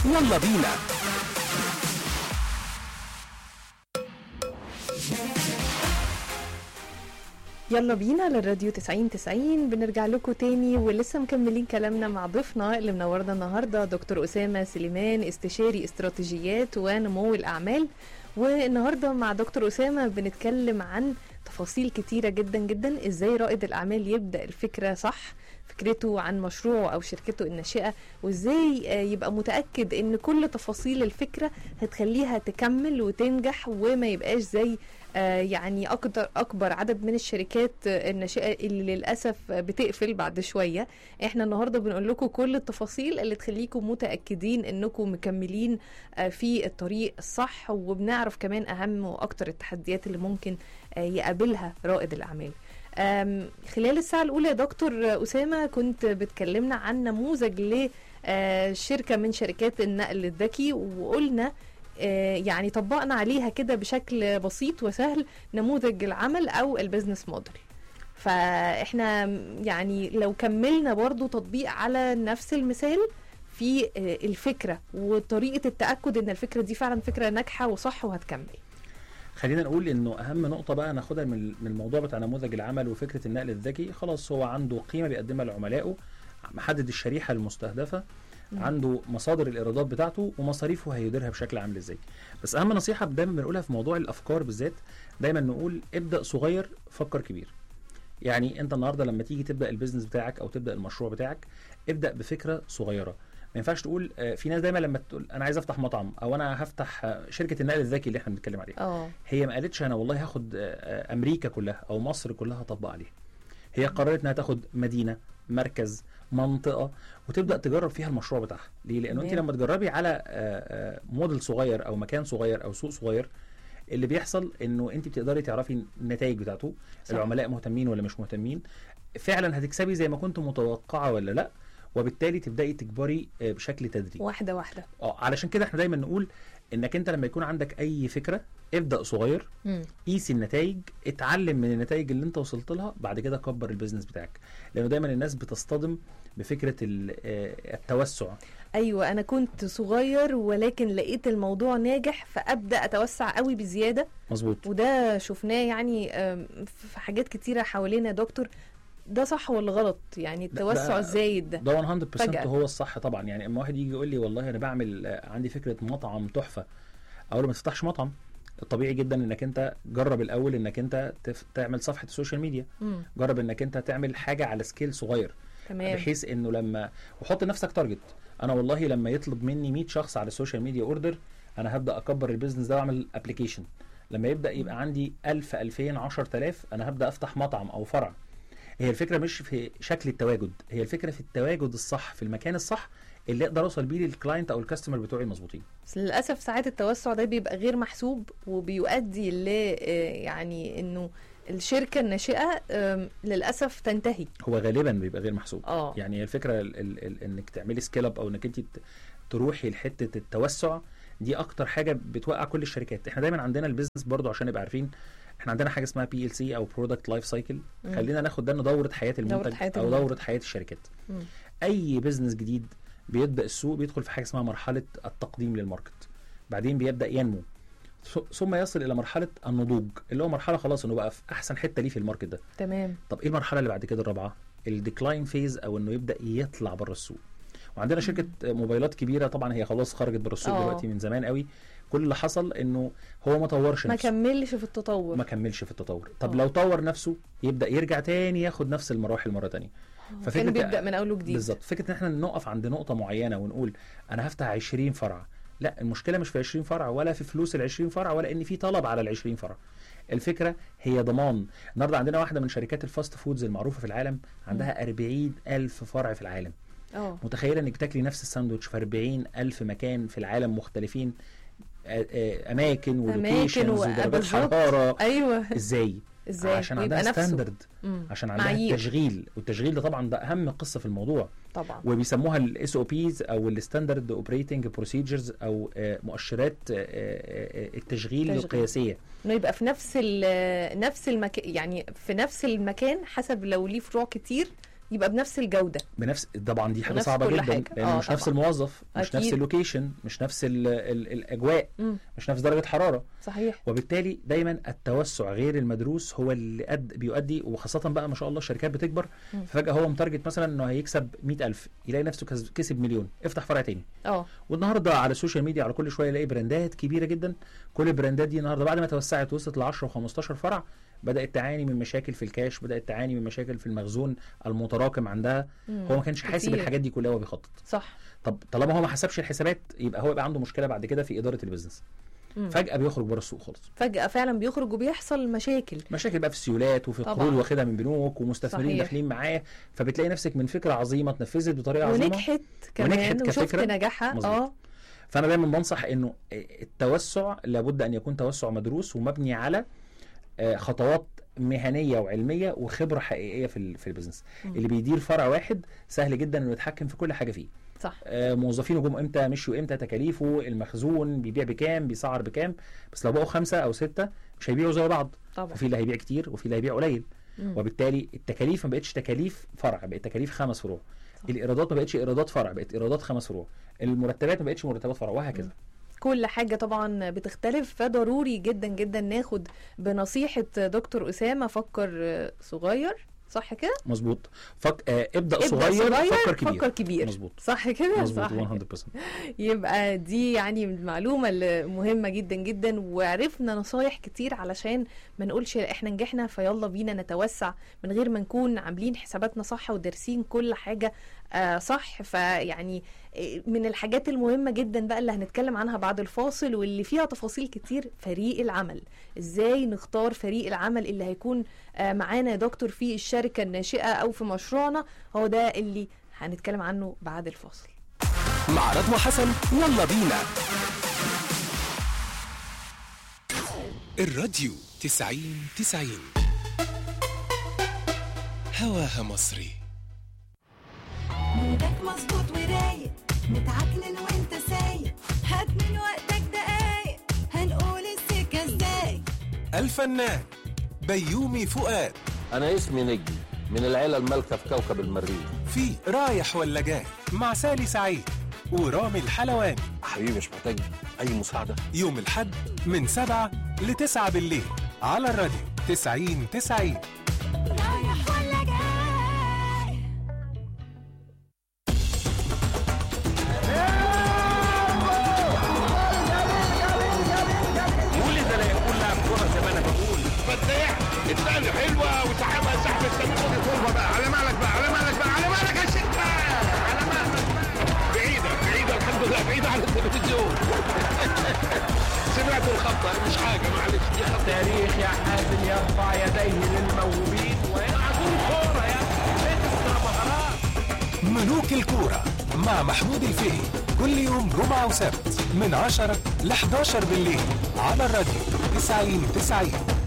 يلا بينا يلا بينا للراديو 90 90 بنرجع لكم تاني ولسه مكملين كلامنا مع ضيفنا اللي منورنا النهارده دكتور اسامه سليمان استشاري استراتيجيات ونمو الاعمال والنهارده مع دكتور اسامه بنتكلم عن تفاصيل كتيره جدا جدا ازاي رائد الاعمال يبدا الفكره صح فكرته عن مشروعه او شركته الناشئه وازاي آه، يبقى متاكد ان كل تفاصيل الفكره هتخليها تكمل وتنجح وما يبقاش زي آه، يعني اكتر اكبر عدد من الشركات آه، الناشئه اللي للاسف آه، بتقفل بعد شويه احنا النهارده بنقول لكم كل التفاصيل اللي تخليكم متاكدين انكم مكملين آه، في الطريق الصح وبنعرف كمان اهم واكتر التحديات اللي ممكن آه، يقابلها رائد الاعمال آم، خلال الساعة الأولى يا دكتور أسامة كنت بتكلمنا عن نموذج لشركة من شركات النقل الذكي وقلنا آه، يعني طبقنا عليها كده بشكل بسيط وسهل نموذج العمل أو البيزنس موديل فاحنا يعني لو كملنا برضو تطبيق على نفس المثال في آه، الفكرة وطريقة التأكد ان الفكرة دي فعلا فكرة ناجحة وصح وهتكمل خلينا نقول انه اهم نقطه بقى ناخدها من من الموضوع بتاع نموذج العمل وفكره النقل الذكي خلاص هو عنده قيمه بيقدمها لعملائه محدد الشريحه المستهدفه مم. عنده مصادر الايرادات بتاعته ومصاريفه هيديرها بشكل عامل ازاي بس اهم نصيحه دايما بنقولها في موضوع الافكار بالذات دايما نقول ابدا صغير فكر كبير يعني انت النهارده لما تيجي تبدا البيزنس بتاعك او تبدا المشروع بتاعك ابدا بفكره صغيره ما ينفعش تقول آه، في ناس دايما لما تقول انا عايز افتح مطعم او انا هفتح آه، شركه النقل الذكي اللي احنا بنتكلم عليها اه هي ما قالتش انا والله هاخد آه، آه، امريكا كلها او مصر كلها اطبق عليها هي قررت انها تاخد مدينه مركز منطقه وتبدا تجرب فيها المشروع بتاعها ليه لانه انت تمام. لما تجربي على آه، آه، موديل صغير او مكان صغير او سوق صغير اللي بيحصل انه انت بتقدري تعرفي النتائج بتاعته صح. العملاء مهتمين ولا مش مهتمين فعلا هتكسبي زي ما كنت متوقعه ولا لا وبالتالي تبداي تكبري آه، بشكل تدريجي واحدة واحدة اه علشان كده احنا دايما نقول انك انت لما يكون عندك اي فكره ابدا صغير مم. قيس النتائج اتعلم من النتائج اللي انت وصلت لها بعد كده كبر البيزنس بتاعك لانه دايما الناس بتصطدم بفكره ال- آه، التوسع ايوه انا كنت صغير ولكن لقيت الموضوع ناجح فابدا اتوسع قوي بزياده مظبوط وده شفناه يعني آم، في حاجات كتيره حوالينا يا دكتور ده صح ولا غلط يعني التوسع ده- الزايد ده ده 100% فجأة. هو الصح طبعا يعني اما واحد يجي يقول لي والله انا بعمل آه، عندي فكره مطعم تحفه اقول له ما تفتحش مطعم طبيعي جدا انك انت جرب الاول انك انت تف... تعمل صفحه السوشيال ميديا مم. جرب انك انت تعمل حاجه على سكيل صغير تمام بحيث انه لما وحط لنفسك تارجت انا والله لما يطلب مني 100 شخص على السوشيال ميديا اوردر انا هبدا اكبر البيزنس ده واعمل ابلكيشن لما يبدا يبقى عندي 1000 2000 10000 انا هبدا افتح مطعم او فرع هي الفكره مش في شكل التواجد هي الفكره في التواجد الصح في المكان الصح اللي اقدر اوصل بيه للكلاينت او الكاستمر بتوعي المظبوطين بس للاسف ساعات التوسع ده بيبقى غير محسوب وبيؤدي ل آه، يعني انه الشركه الناشئه آم، للاسف تنتهي هو غالبا بيبقى غير محسوب اه يعني هي الفكره ال ال ال انك تعملي سكيل اب او انك انت ت- تروحي لحته التوسع دي اكتر حاجه بتوقع كل الشركات احنا دايما عندنا البيزنس برضو عشان نبقى عارفين احنا عندنا حاجه اسمها بي ال سي او برودكت لايف سايكل مم. خلينا ناخد ده إنه دوره حياه المنتج حياة او المنتج. دوره حياه الشركات مم. اي بيزنس جديد بيبدا السوق بيدخل في حاجه اسمها مرحله التقديم للماركت بعدين بيبدا ينمو ث- ثم يصل الى مرحله النضوج اللي هو مرحله خلاص انه بقى في احسن حته ليه في الماركت ده تمام طب ايه المرحله اللي بعد كده الرابعه الديكلاين فيز او انه يبدا يطلع بره السوق وعندنا شركه موبايلات كبيره طبعا هي خلاص خرجت بره السوق آه. دلوقتي من زمان قوي كل اللي حصل انه هو ما طورش ما نفسه كملش في التطور ما كملش في التطور طب آه. لو طور نفسه يبدا يرجع تاني ياخد نفس المراحل مره تانية كان ففكرة- بيبدا من اول وجديد بالظبط فكره ان احنا نقف عند نقطه معينه ونقول انا هفتح 20 فرع لا المشكله مش في 20 فرع ولا في فلوس ال 20 فرع ولا ان في طلب على ال 20 فرع الفكره هي ضمان النهارده عندنا واحده من شركات الفاست فودز المعروفه في العالم عندها 40 الف فرع في العالم اه متخيله انك تاكلي نفس الساندوتش في 40 الف مكان في العالم مختلفين آه، آه، اماكن ولوكيشنز و- ودرجات بالظبط. حراره ايوه ازاي ازاي عشان ويبقى عندها نفسه ستاندرد مم. عشان عندها معايير. تشغيل والتشغيل ده طبعا ده اهم قصه في الموضوع طبعا وبيسموها الاس او بيز او الستاندرد اوبريتنج بروسيجرز او آه، مؤشرات آه، آه، آه، التشغيل تشغيل. القياسيه انه يبقى في نفس ال- نفس المكان يعني في نفس المكان حسب لو ليه فروع كتير يبقى بنفس الجوده بنفس طبعا دي حاجه بنفس صعبه كل جدا حاجة. لان آه مش نفس طبعاً. الموظف مش أكيد. نفس اللوكيشن مش نفس ال ال الاجواء مم. مش نفس درجه حراره صحيح وبالتالي دايما التوسع غير المدروس هو اللي قد بيؤدي وخاصه بقى ما شاء الله الشركات بتكبر مم. ففجاه هو متارجت مثلا انه هيكسب 100000 يلاقي نفسه كس- كسب مليون افتح فرع تاني اه والنهارده على السوشيال ميديا على كل شويه يلاقي براندات كبيره جدا كل البراندات دي النهارده بعد ما توسعت وصلت ل 10 و15 فرع بدات تعاني من مشاكل في الكاش بدات تعاني من مشاكل في المخزون المتراكم عندها مم. هو ما كانش حاسب كتير. الحاجات دي كلها وهو بيخطط صح طب طالما هو ما حسبش الحسابات يبقى هو يبقى عنده مشكله بعد كده في اداره البيزنس مم. فجاه بيخرج بره السوق خالص فجاه فعلا بيخرج وبيحصل مشاكل مشاكل بقى في السيولات وفي طبعاً. قروض واخدها من بنوك ومستثمرين صحيح. داخلين معاه فبتلاقي نفسك من فكره عظيمه اتنفذت بطريقه عظيمه ونجحت كمان ونجحت وشفت كفكرة. نجاحها مظبوط. اه فانا دايما بنصح انه التوسع لابد ان يكون توسع مدروس ومبني على آه، خطوات مهنيه وعلميه وخبره حقيقيه في ال- في البيزنس مم. اللي بيدير فرع واحد سهل جدا انه يتحكم في كل حاجه فيه صح آه، موظفينه جم امتى مشوا امتى تكاليفه المخزون بيبيع بكام بيسعر بكام بس لو بقوا خمسه او سته مش هيبيعوا زي بعض طبعا ففي اللي هيبيع كتير وفي اللي هيبيع قليل مم. وبالتالي التكاليف ما بقتش تكاليف فرع بقت تكاليف خمس فروع صح. الايرادات ما بقتش ايرادات فرع بقت ايرادات خمس فروع المرتبات ما بقتش مرتبات فرع وهكذا كل حاجة طبعا بتختلف فضروري جدا جدا ناخد بنصيحة دكتور أسامة فكر صغير صح كده؟ مظبوط فك... آه ابدا, ابدأ صغير, فكر كبير فكر كبير مظبوط صح كده؟ مظبوط صح كده. 100% يبقى دي يعني المعلومة اللي مهمة جدا جدا وعرفنا نصايح كتير علشان ما نقولش احنا نجحنا فيلا بينا نتوسع من غير ما نكون عاملين حساباتنا صح ودارسين كل حاجة آه صح فيعني آه، من الحاجات المهمة جدا بقى اللي هنتكلم عنها بعد الفاصل واللي فيها تفاصيل كتير فريق العمل ازاي نختار فريق العمل اللي هيكون آه معانا يا دكتور في الشركة الناشئة او في مشروعنا هو ده اللي هنتكلم عنه بعد الفاصل مع رضوى حسن يلا بينا الراديو تسعين تسعين هواها مصري مودك مظبوط ورايق متعكنن وانت سايق هات من وقتك دقايق هنقول السكة ازاي الفنان بيومي فؤاد أنا اسمي نجم من العيلة المالكة في كوكب المريخ في رايح ولا جاي مع سالي سعيد ورامي الحلواني حبيبي مش محتاج أي مساعدة يوم الحد من سبعة لتسعة بالليل على الراديو تسعين تسعين رايح ولا جاي قول ده لا يقول لاعب كوره زي ما انا بقول فتاح الثاني حلوه وسحبها سحب السمير ودي طولها بقى على مالك بقى على مالك بقى على مالك يا شيخ بقى على مالك بقى بعيده بعيده الحمد لله بعيده عن التلفزيون سمعت الخطه مش حاجه معلش دي خطه تاريخ يا حازم يرفع يديه للموهوبين ويلعبون كوره يا اكسترا مهارات ملوك الكورة مع محمود الفقي كل يوم جمعة وسبت من 10 ل 11 بالليل على الراديو 90 90